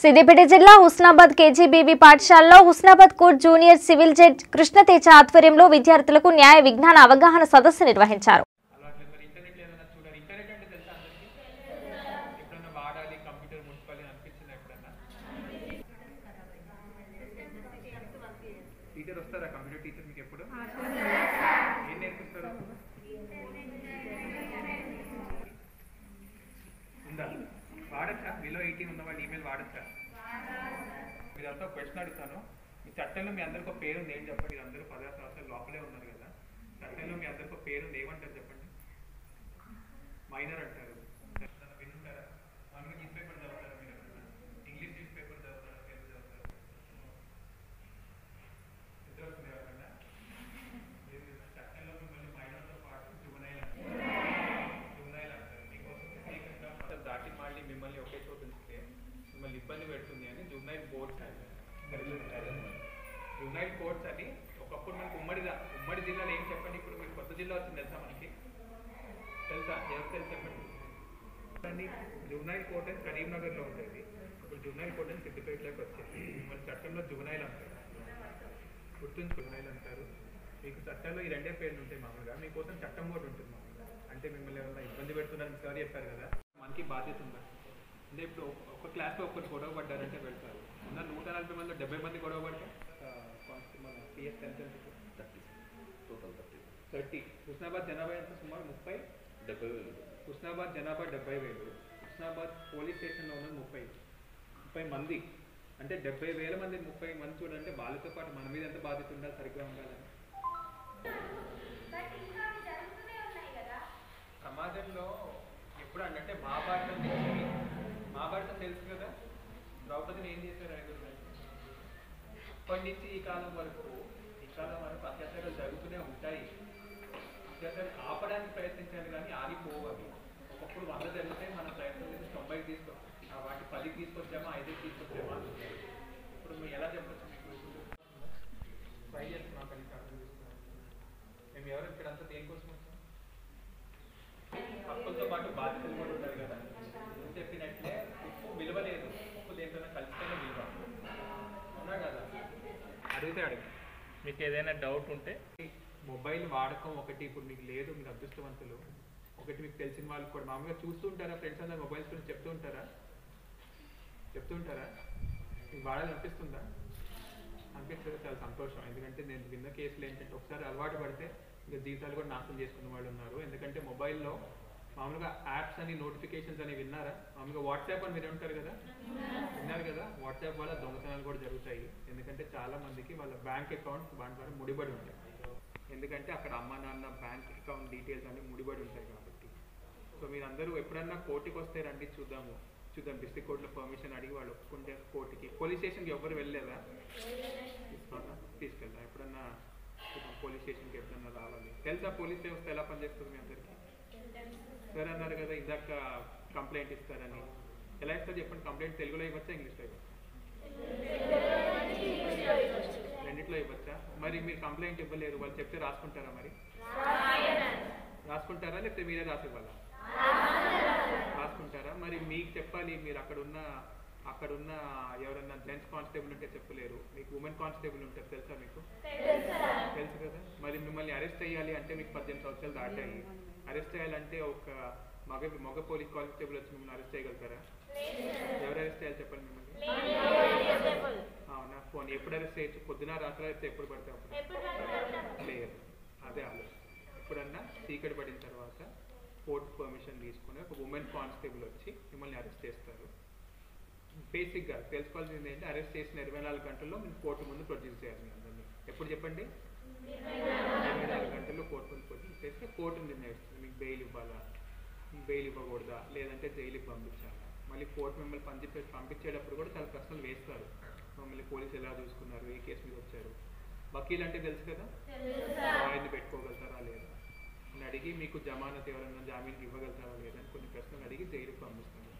సిద్దిపేట జిల్లా హుస్నాబాద్ కేజీబీవీ పాఠశాలలో Husnabad court junior civil judge Krishnateja ఆధ్వర్యంలో విద్యార్థులకు న్యాయ విజ్ఞాన అవగాహన సదస్సు నిర్వహించారు అలవాట్లేదు మరి ఇంటర్నెట్ ఏదైనా చూడాలి ఇంటర్నెట్ అంటే తెలుసా అందరికీ ఎప్పుడన్నా వాడాలి కంప్యూటర్ ముట్టుకోవాలి అని అనిపించింది ఎప్పుడన్నా టీచర్ వస్తారా కంప్యూటర్ టీచర్ మీకు ఎప్పుడు ఏం నేర్పిస్తారు ఉందా వాడచ్చా బిలో ఎయిటీన్ ఉన్న వాళ్ళు ఈమెయిల్ వాడచ్చా మీరంతా క్వశ్చన్ అడుగుతాను మీ చట్టంలో మీ అందరికి ఒక పేరు ఉంది ఏం చెప్పండి మీరు అందరూ పదహారు సంవత్సరాలు లోపలే ఉన్నారు కదా చట్టంలో మీ అందరికి ఒక పేరు ఉంది ఏమంటారు చెప్పండి మైనర్ అంటారు ఎప్పుడన్నా వినుంటారా మామూలుగా న్యూస్ పేపర్ చదువుతారా మీరు ఎప్పుడన్నా? ఇంగ్లీష్ న్యూస్ పేపర్ చదువుతారా తెలుగు చదువుతారా నిద్ర వస్తుంది ఎవరికన్నా? లేదు, చట్టంలో మిమ్మల్ని మైనర్తో పాటు జువనైల్ అంటారు జువనైల్ అంటారు మీకోసం ప్రత్యేకంగా అసలు దాటి మళ్ళీ మిమ్మల్ని ఒకే చోట ఉంచితే మిమ్మల్ని ఇబ్బంది పెడుతుంది అని జువనైల్ కోర్ట్స్ అని జువనైల్ కోర్ట్స్ అని ఒకప్పుడు మనకు ఉమ్మడి దా- ఉమ్మడి జిల్లాలో ఏం చెప్పండి ఇప్పుడు మీకు కొత్త జిల్లా వచ్చింది తెలుసా మనకి తెలుసా ఎవరు తెలుసు చెప్పండి కానీ జువనైల్ కోర్ట్ అని కరీంనగర్లో ఉండేది ఇప్పుడు జువనైల్ కోర్ట్ అని సిద్దిపేటలోకి వచ్చింది మన చట్టంలో జువనైల్ అంటారు గుర్తుంచు జువనైల్ అంటారు మీకు చట్టంలో ఈ రెండే పేర్లు ఉంటాయి మామూలుగా మీకోసం చట్టం కూడా ఉంటుంది మామూలుగా అంటే మిమ్మల్ని ఎవరైనా ఇబ్బంది పెడుతున్నారని సార్ చెప్పారు కదా మనకి బాధ్యత ఉందా అంటే ఇప్పుడు ఒక- ఒక క్లాస్లో ఒకరు గొడవ పడ్డారంటే వెళ్తారు ఉన్న నూట నలభై మందిలో డెబ్బై మంది గొడవ పడితే ఆ, కాన్స్టి- మన PS tenth thirty total thirty thirty Husnabad జనాభా ఎంత సుమారు ముప్పై డెబ్బై వేలు హుస్నాబాద్ జనాభా డెబ్బై వేలు హుస్నాబాద్ పోలీస్ స్టేషన్లో ఉన్నది ముప్పై ముప్పై మంది అంటే డెబ్బై వేల మంది ముప్పై మంది చూడంటే వాళ్ళతో పాటు మన మీద ఎంత బాధ్యత ఉండాలి సరిగ్గా ఉండాలని సమాజంలో ఎప్పుడు అంటే మహాభారతం తెలిసి మహాభారతం తెలుసు కదా ద్రౌపదిని ఏం చేశారు ఐదు అప్పటి నుంచి ఈ కాలం వరకు ఈ కాలం వరకు అత్యాచారాలు జరుగుతూనే ఉంటాయి అత్యాచారం ఆపడానికి ప్రయత్నించాలి కానీ ఆగిపోవు అవి ఒకప్పుడు వంద జరిగితే మన ప్రయత్నం చేసి తొంభైకి తీసుకో ఆ వాటి పదికి తీసుకొచ్చామా ఐదుకి తీసుకొచ్చామా ఇప్పుడు మేము ఎలా చెప్పచ్చు మీకు ట్రై చేస్తున్నాం కానీ అర్థం చేసుకున్నాం మేము ఎవరు ఇక్కడ అంతా దేనికోసం వచ్చాం హక్కులతో పాటు బాధ్యతలు కూడా ఉండాలి కదా నువ్వు చెప్పినట్లే ఉప్పు విలువ లేదు ఉప్పు దేంట్లో కలిస్తేనే విలువ అవునా కదా అడిగితే అడగ మీకు ఏదైనా డౌట్ ఉంటే మొబైల్ వాడకం ఒకటి ఇప్పుడు మీకు లేదు మీరు అదృష్టవంతులు ఒకటి మీకు తెలిసిన వాళ్ళు కూడా మామూలుగా చూస్తూ ఉంటారా ఫ్రెండ్స్ అందరు మొబైల్స్ గురించి చెప్తూ ఉంటారా చెప్తూ ఉంటారా మీకు వాడాలనిపిస్తుందా అనిపిస్తుంది చాలా సంతోషం ఎందుకంటే నేను విన్న కేసులు ఏంటంటే ఒకసారి అలవాటు పడితే ఇంకా జీవితాలు కూడా నాశనం చేసుకున్న వాళ్ళు ఉన్నారు ఎందుకంటే మొబైల్లో మామూలుగా యాప్స్ అని నోటిఫికేషన్స్ అని విన్నారా మామూలుగా వాట్సాప్ అని మీరు ఉంటారు కదా విన్నారు కదా వాట్సాప్ వల్ల దొంగతనాలు కూడా జరుగుతాయి ఎందుకంటే చాలా మందికి వాళ్ళ బ్యాంక్ అకౌంట్స్ వాటి ద్వారా ముడిపడి ఉంటాయి ఎందుకంటే అక్కడ అమ్మ నాన్న బ్యాంక్ అకౌంట్ డీటెయిల్స్ అన్ని ముడిపడి ఉంటాయి కాబట్టి సో మీరందరూ ఎప్పుడన్నా కోర్టుకి వస్తే రండి చూద్దాము చూద్దాం డిస్ట్రిక్ట్ కోర్టులో పర్మిషన్ అడిగి వాళ్ళు ఒప్పుకుంటే కోర్టుకి పోలీస్ స్టేషన్కి ఎవరు వెళ్ళలేదా తీసుకోవాలా తీసుకెళ్దా ఎప్పుడన్నా చూద్దాం పోలీస్ స్టేషన్కి ఎప్పుడన్నా రావాలి తెలుసా పోలీస్ వ్యవస్థ ఎలా పనిచేస్తుంది మీ అందరికీ సార్ అన్నారు కదా ఇందాక కంప్లైంట్ ఇస్తారని ఎలా ఇస్తారు చెప్పండి కంప్లైంట్ తెలుగులో ఇవ్వచ్చా ఇంగ్లీష్లో ఇవ్వచ్చా రెండిట్లో ఇవ్వచ్చా మరి మీరు కంప్లైంట్ ఇవ్వలేరు వాళ్ళు చెప్తే రాసుకుంటారా మరి రాసుకుంటారా లేకపోతే మీరే రాసి ఇవ్వాలా రాసుకుంటారా మరి మీకు చెప్పాలి మీరు అక్కడ ఉన్న అక్కడ ఉన్న ఎవరన్నా జెంట్స్ కానిస్టేబుల్ ఉంటే చెప్పలేరు మీకు ఉమెన్ కానిస్టేబుల్ ఉంటారు తెలుసా మీకు తెలుసు కదా మరి మిమ్మల్ని అరెస్ట్ చేయాలి అంటే మీకు పద్దెనిమిది సంవత్సరాలు దాటాయి అరెస్ట్ చేయాలంటే ఒక మగ మగ పోలీస్ కానిస్టేబుల్ వచ్చి మిమ్మల్ని అరెస్ట్ చేయగలుగుతారా ఎవరు అరెస్ట్ చేయాలి చెప్పండి మిమ్మల్ని అవునా ఫోన్ ఎప్పుడు అరెస్ట్ చేయొచ్చు పొద్దున రాత్రి అయితే ఎప్పుడు పడితే అప్పుడు లేదు అదే ఆలోచన ఎప్పుడన్నా చీకటి పడిన తర్వాత కోర్టు పర్మిషన్ తీసుకుని ఒక ఉమెన్ కానిస్టేబుల్ వచ్చి మిమ్మల్ని అరెస్ట్ చేస్తారు బేసిక్గా తెలుసుకోవాల్సింది ఏంటంటే అరెస్ట్ చేసిన ఇరవై నాలుగు గంటల్లో మీరు కోర్టు ముందు ప్రొడ్యూస్ చేయాలి మీ అందరినీ ఎప్పుడు చెప్పండి ఇరవై నాలుగు గంటల్లో కోర్టు ముందు ప్రొడ్యూస్ చేస్తే కోర్టు నిర్ణయిస్తుంది మీకు బెయిల్ ఇవ్వాలా బెయిల్ ఇవ్వకూడదా లేదంటే జైలుకి పంపించాలా మళ్ళీ కోర్టు మిమ్మల్ని పంపించే పంపించేటప్పుడు కూడా చాలా ప్రశ్నలు వేస్తారు మమ్మల్ని పోలీసు ఎలా చూసుకున్నారు ఏ కేసు మీద వచ్చారు వకీల్ అంటే తెలుసు కదా ఆయన్ని పెట్టుకోగలుగుతారా లేదా అని అడిగి మీకు జమానత్ ఎవరైనా జామీన్కి ఇవ్వగలుగుతారా లేదా అని కొన్ని ప్రశ్నలు అడిగి జైలుకి పంపిస్తారు